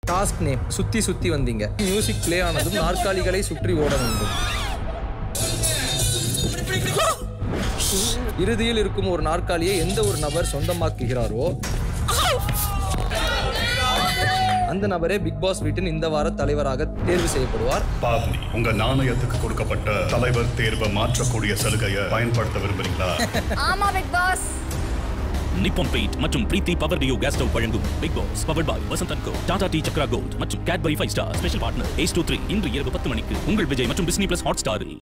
task name சுத்தி சுத்தி வந்தீங்க மியூசிக் ப்ளே ஆனதும் நாற்காலிகளை சுற்றி ஓட வேண்டும் இறுதியில் இருக்கும் ஒரு நாற்காலியை எந்த ஒரு நபர் சொந்தமாக்குகிறாரோ அந்த நபரே பிக் பாஸ் வீட்டின் இந்த வார தலைவராக தேர்வு செய்யப்படுவார் பாவ்னி உங்க நாணயத்துக்கு கொடுக்கப்பட்ட தலைவர் தேர்வை மாற்றக்கூடிய சலுகையை பயன்படுத்த விரும்புறீங்களா ஆமா பிக் பாஸ் நிப்பான் பெயிண்ட் மற்றும் Preethi power duo gas stove வழங்கும் Bigg Boss power by Vasanth co Tata tea Chakra gold மற்றும் Cadbury five star special partner ace two three இன்று இரவு பத்து மணிக்கு உங்கள் விஜய் மற்றும் டிஸ்னி பிளஸ் ஹாட் ஸ்டாரில்